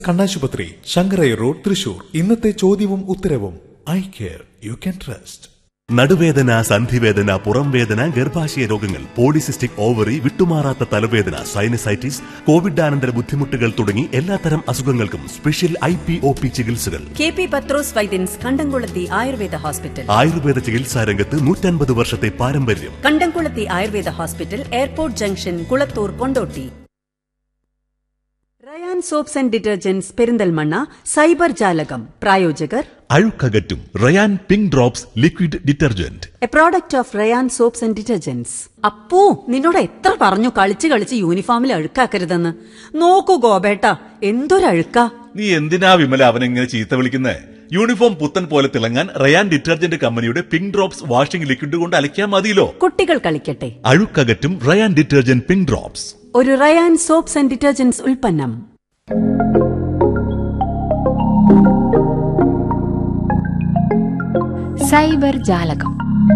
കണ്ണാശുപത്രി ശങ്കരൈ റോഡ് തൃശൂർ ഇന്നത്തെ ചോദ്യവും ഉത്തരവും I care you can trust നടുവേദന സന്ധിവേദന പുറംവേദന ഗർഭാശയ രോഗങ്ങൾ പോളിസിസ്റ്റിക് ഓവറി വിട്ടുമാറാത്ത തലവേദന സൈനസൈറ്റിസ് കോവിഡാനന്തര ബുദ്ധിമുട്ടുകൾ തുടങ്ങി എല്ലാത്തരം അസുഖങ്ങൾക്കും special I P O P ചികിത്സകൾ കെ പി പത്രോസ് വൈദ്യൻസ് കണ്ടംകുളത്തി ആയുർവേദ ഹോസ്പിറ്റൽ ആയുർവേദ ചികിത്സാ രംഗത്ത് നൂറ്റൻപത് വർഷത്തെ പാരമ്പര്യം Kandamkulathy Ayurveda hospital airport junction Kulathur Kondotty Ryan soaps and detergents Perinthalmanna cyber ജാലകം പ്രായോജകർ അഴുക്കകറ്റും Ryan pink drops liquid detergent a product of Ryan soaps and detergents Appu നിന്നോട് എത്ര പറഞ്ഞു കളിച്ച് കളിച്ച് യൂണിഫോമിൽ അഴുക്കാക്കരുതെന്ന് നോക്കൂ ഗോപേട്ട എന്തൊരഴുക്കാ നീ എന്തിനാ വിമല അവനെങ്ങനെ ചീത്ത വിളിക്കുന്നേ യൂണിഫോം പുത്തൻ പോലെ തിളങ്ങാൻ റയാൻ ഡിറ്റർജന്റ് കമ്പനിയുടെ പിങ്ക് ഡ്രോപ്സ് വാഷിംഗ് ലിക്വിഡ് കൊണ്ട് അലക്കിയാൽ മതിയല്ലോ കുട്ടികൾ കളിക്കട്ടെ അഴുക്കകറ്റും റയാൻ ഡിറ്റർജന്റ് പിങ്ക് ഡ്രോപ്സ് ഒരു റയാൻ സോപ്സ് ആൻഡ് ഡിറ്റർജന്റ്സ് ഉൽപ്പന്നം സൈബർ ജാലകം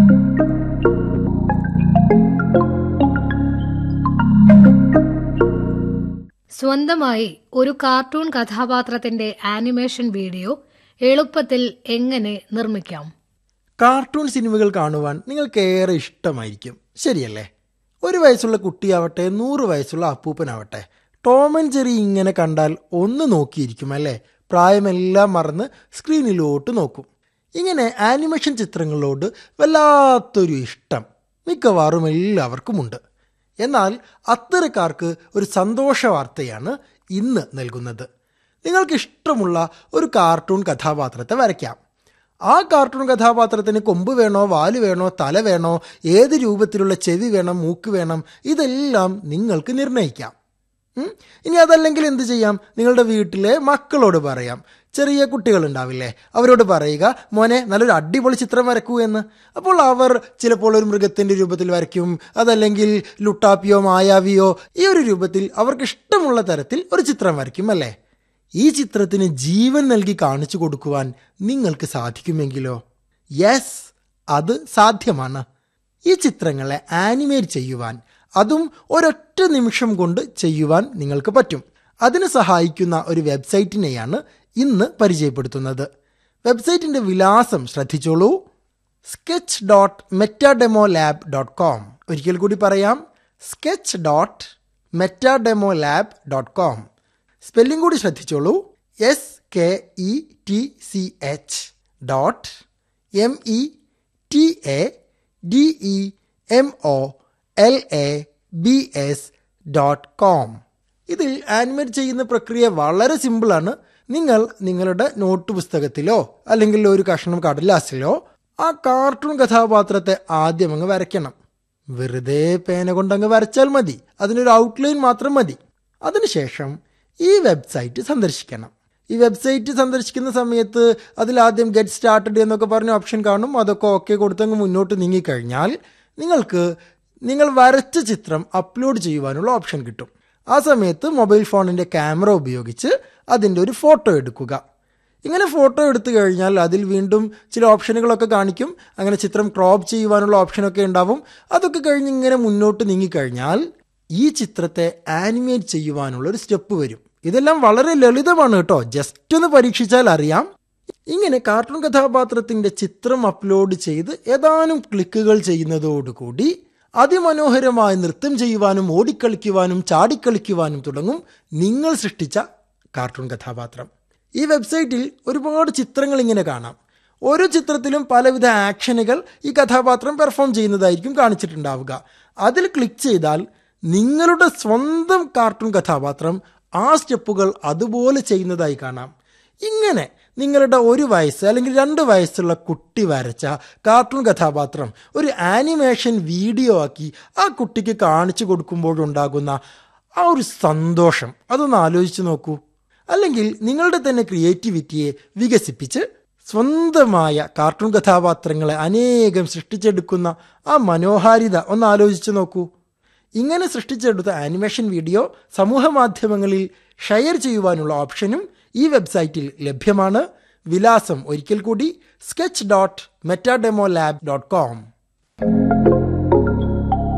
സ്വന്തമായി ഒരു കാർട്ടൂൺ കഥാപാത്രത്തിന്റെ ആനിമേഷൻ വീഡിയോ എളുപ്പത്തിൽ എങ്ങനെ നിർമ്മിക്കാം കാർട്ടൂൺ സിനിമകൾ കാണുവാൻ നിങ്ങൾക്ക് ഏറെ ഇഷ്ടമായിരിക്കും ശരിയല്ലേ ഒരു വയസ്സുള്ള കുട്ടിയാവട്ടെ നൂറ് വയസ്സുള്ള അപ്പൂപ്പനാവട്ടെ ടോം ആൻഡ് ജെറി ഇങ്ങനെ കണ്ടാൽ ഒന്ന് നോക്കിയിരിക്കും അല്ലേ പ്രായമെല്ലാം മറന്ന് സ്ക്രീനിലോട്ട് നോക്കും ഇങ്ങനെ ആനിമേഷൻ ചിത്രങ്ങളോട് വല്ലാത്തൊരു ഇഷ്ടം മിക്കവാറും എല്ലാവർക്കുമുണ്ട് എന്നാൽ അത്തരക്കാർക്ക് ഒരു സന്തോഷ വാർത്തയാണ് ഇന്ന് നൽകുന്നത് നിങ്ങൾക്ക് ഇഷ്ടമുള്ള ഒരു കാർട്ടൂൺ കഥാപാത്രത്തെ വരയ്ക്കാം ആ കാർട്ടൂൺ കഥാപാത്രത്തിന് കൊമ്പ് വേണോ വാല് വേണോ തല വേണോ ഏത് രൂപത്തിലുള്ള ചെവി വേണം മൂക്ക് വേണം ഇതെല്ലാം നിങ്ങൾക്ക് നിർണ്ണയിക്കാം ഉം? ഇനി അതല്ലെങ്കിൽ എന്ത് ചെയ്യാം നിങ്ങളുടെ വീട്ടിലെ മക്കളോട് പറയാം ചെറിയ കുട്ടികളുണ്ടാവില്ലേ അവരോട് പറയുക മോനെ നല്ലൊരു അടിപൊളി ചിത്രം വരക്കൂ എന്ന് അപ്പോൾ അവർ ചിലപ്പോൾ ഒരു മൃഗത്തിന്റെ രൂപത്തിൽ വരയ്ക്കും അതല്ലെങ്കിൽ ലുട്ടാപ്പിയോ മായാവിയോ ഈ ഒരു രൂപത്തിൽ അവർക്ക് ഇഷ്ടമുള്ള തരത്തിൽ ഒരു ചിത്രം വരയ്ക്കും അല്ലേ ഈ ചിത്രത്തിന് ജീവൻ നൽകി കാണിച്ചു കൊടുക്കുവാൻ നിങ്ങൾക്ക് സാധിക്കുമെങ്കിലോ യെസ് അത് സാധ്യമാണ് ഈ ചിത്രങ്ങളെ ആനിമേറ്റ് ചെയ്യുവാൻ അതും ഒരൊറ്റ നിമിഷം കൊണ്ട് ചെയ്യുവാൻ നിങ്ങൾക്ക് പറ്റും അതിന് സഹായിക്കുന്ന ഒരു വെബ്സൈറ്റിനെയാണ് ഇന്ന് പരിചയപ്പെടുത്തുന്നത് വെബ്സൈറ്റിന്റെ വിലാസം ശ്രദ്ധിച്ചോളൂ sketch dot metademo lab dot com ഒരിക്കൽ കൂടി പറയാം sketch dot metademo lab dot com spelling കൂടി ശ്രദ്ധിച്ചോളൂ S K E T C H dot M E T A D E M O L A B S dot com ഇതിൽ animate ചെയ്യുന്ന പ്രക്രിയ വളരെ സിമ്പിളാണ് നിങ്ങൾ നിങ്ങളുടെ നോട്ട് പുസ്തകത്തിലോ അല്ലെങ്കിൽ ഒരു കഷ്ണം കടലാസിലോ ആ കാർട്ടൂൺ കഥാപാത്രത്തെ ആദ്യം അങ്ങ് വരയ്ക്കണം വെറുതെ പേന കൊണ്ടങ്ങ് വരച്ചാൽ മതി അതിനൊരു ഔട്ട്ലൈൻ മാത്രം മതി അതിനുശേഷം ഈ വെബ്സൈറ്റ് സന്ദർശിക്കണം ഈ വെബ്സൈറ്റ് സന്ദർശിക്കുന്ന സമയത്ത് അതിലാദ്യം ഗെറ്റ് സ്റ്റാർട്ടഡ് എന്നൊക്കെ പറഞ്ഞ ഓപ്ഷൻ കാണും അതൊക്കെ ഓക്കെ കൊടുത്തങ്ങ് മുന്നോട്ട് നീങ്ങിക്കഴിഞ്ഞാൽ നിങ്ങൾക്ക് നിങ്ങൾ വരച്ച ചിത്രം അപ്ലോഡ് ചെയ്യുവാനുള്ള ഓപ്ഷൻ കിട്ടും ആ സമയത്ത് മൊബൈൽ ഫോണിൻ്റെ ക്യാമറ ഉപയോഗിച്ച് അതിൻ്റെ ഒരു ഫോട്ടോ എടുക്കുക ഇങ്ങനെ ഫോട്ടോ എടുത്തു കഴിഞ്ഞാൽ അതിൽ വീണ്ടും ചില ഓപ്ഷനുകളൊക്കെ കാണിക്കും അങ്ങനെ ചിത്രം ക്രോപ്പ് ചെയ്യുവാനുള്ള ഓപ്ഷനൊക്കെ ഉണ്ടാവും അതൊക്കെ കഴിഞ്ഞ് ഇങ്ങനെ മുന്നോട്ട് നീങ്ങിക്കഴിഞ്ഞാൽ ഈ ചിത്രത്തെ ആനിമേറ്റ് ചെയ്യുവാനുള്ള ഒരു സ്റ്റെപ്പ് വരും ഇതെല്ലാം വളരെ ലളിതമാണ് കേട്ടോ ജസ്റ്റ് ഒന്ന് പരീക്ഷിച്ചാൽ അറിയാം ഇങ്ങനെ കാർട്ടൂൺ കഥാപാത്രത്തിന്റെ ചിത്രം അപ്ലോഡ് ചെയ്ത് ഏതാനും ക്ലിക്കുകൾ ചെയ്യുന്നതോടുകൂടി അതിമനോഹരമായി നൃത്തം ചെയ്യുവാനും ഓടിക്കളിക്കുവാനും ചാടിക്കളിക്കുവാനും തുടങ്ങും നിങ്ങൾ സൃഷ്ടിച്ച കാർട്ടൂൺ കഥാപാത്രം ഈ വെബ്സൈറ്റിൽ ഒരുപാട് ചിത്രങ്ങൾ ഇങ്ങനെ കാണാം ഓരോ ചിത്രത്തിലും പലവിധ ആക്ഷനുകൾ ഈ കഥാപാത്രം പെർഫോം ചെയ്യുന്നതായിരിക്കും കാണിച്ചിട്ടുണ്ടാവുക അതിൽ ക്ലിക്ക് ചെയ്താൽ നിങ്ങളുടെ സ്വന്തം കാർട്ടൂൺ കഥാപാത്രം ആ സ്റ്റെപ്പുകൾ അതുപോലെ ചെയ്യുന്നതായി കാണാം ഇങ്ങനെ നിങ്ങളുടെ ഒരു വയസ്സ് അല്ലെങ്കിൽ രണ്ട് വയസ്സുള്ള കുട്ടി വരച്ച കാർട്ടൂൺ കഥാപാത്രം ഒരു ആനിമേഷൻ വീഡിയോ ആക്കി ആ കുട്ടിക്ക് കാണിച്ചു കൊടുക്കുമ്പോഴുണ്ടാകുന്ന ആ ഒരു സന്തോഷം അതൊന്ന് ആലോചിച്ച് നോക്കൂ അല്ലെങ്കിൽ നിങ്ങളുടെ തന്നെ ക്രിയേറ്റിവിറ്റിയെ വികസിപ്പിച്ച് സ്വന്തമായ കാർട്ടൂൺ കഥാപാത്രങ്ങളെ അനേകം സൃഷ്ടിച്ചെടുക്കുന്ന ആ മനോഹാരിത ഒന്ന് ആലോചിച്ച് നോക്കൂ ഇങ്ങനെ സൃഷ്ടിച്ചെടുത്ത ആനിമേഷൻ വീഡിയോ സമൂഹ മാധ്യമങ്ങളിൽ ഷെയർ ചെയ്യുവാനുള്ള ഓപ്ഷനും ഈ വെബ്സൈറ്റിൽ ലഭ്യമാണ് വിലാസം ഒരിക്കൽ കൂടി sketch dot metademo lab dot com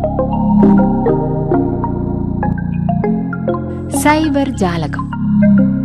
cyber ജാലകം